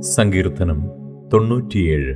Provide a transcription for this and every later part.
സങ്കീർത്തനം തൊണ്ണൂറ്റിയേഴ്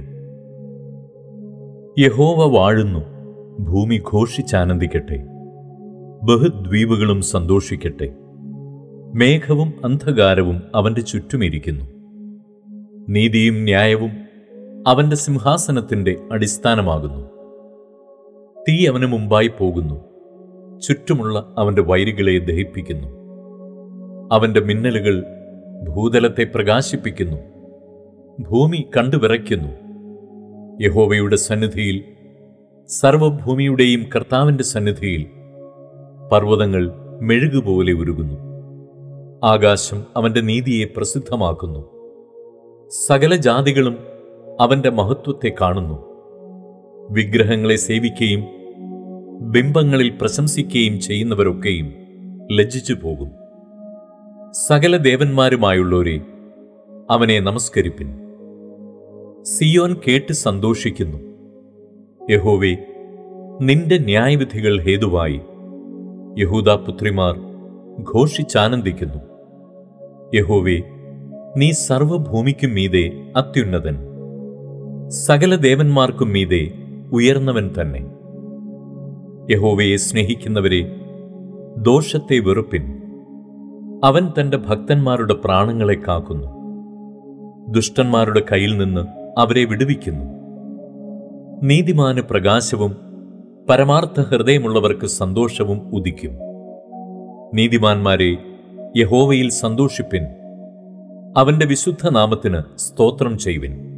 യഹോവ വാഴുന്നു ഭൂമി ഘോഷിച്ചാനന്ദിക്കട്ടെ ബഹുദ്വീപുകളും സന്തോഷിക്കട്ടെ മേഘവും അന്ധകാരവും അവന്റെ ചുറ്റുമിരിക്കുന്നു നീതിയും ന്യായവും അവന്റെ സിംഹാസനത്തിന്റെ അടിസ്ഥാനമാകുന്നു തീ അവന് മുമ്പായി പോകുന്നു ചുറ്റുമുള്ള അവന്റെ വൈരികളെ ദഹിപ്പിക്കുന്നു അവന്റെ മിന്നലുകൾ ഭൂതലത്തെ പ്രകാശിപ്പിക്കുന്നു ഭൂമി കണ്ടുവിറയ്ക്കുന്നു യഹോവയുടെ സന്നിധിയിൽ സർവഭൂമിയുടെയും കർത്താവിന്റെ സന്നിധിയിൽ പർവ്വതങ്ങൾ മെഴുകുപോലെ ഉരുകുന്നു ആകാശം അവന്റെ നീതിയെ പ്രസിദ്ധമാക്കുന്നു സകല ജാതികളും അവന്റെ മഹത്വത്തെ കാണുന്നു വിഗ്രഹങ്ങളെ സേവിക്കുകയും ബിംബങ്ങളിൽ പ്രശംസിക്കുകയും ചെയ്യുന്നവരൊക്കെയും ലജ്ജിച്ചു പോകും സകല ദേവന്മാരുമായുള്ളവരെ അവനെ നമസ്കരിപ്പിൻ സിയോൻ കേട്ട് സന്തോഷിക്കുന്നു യഹോവേ നിന്റെ ന്യായവിധികൾ ഹേതുവായി യഹൂദാപുത്രിമാർ ഘോഷിച്ചാനന്ദിക്കുന്നു യഹോവേ നീ സർവഭൂമിക്കും മീതെ അത്യുന്നതൻ സകല ദേവന്മാർക്കും മീതെ ഉയർന്നവൻ തന്നെ യഹോവയെ സ്നേഹിക്കുന്നവരെ ദോഷത്തെ വെറുപ്പിൻ അവൻ തന്റെ ഭക്തന്മാരുടെ പ്രാണങ്ങളെ കാക്കുന്നു ദുഷ്ടന്മാരുടെ കയ്യിൽ നിന്ന് അവരെ വിടുവിക്കുന്നു നീതിമാന് പ്രകാശവും പരമാർത്ഥ ഹൃദയമുള്ളവർക്ക് സന്തോഷവും ഉദിക്കും നീതിമാന്മാരെ യഹോവയിൽ സന്തോഷിപ്പിൻ അവന്റെ വിശുദ്ധ നാമത്തിന് സ്തോത്രം ചെയ്യുവിൻ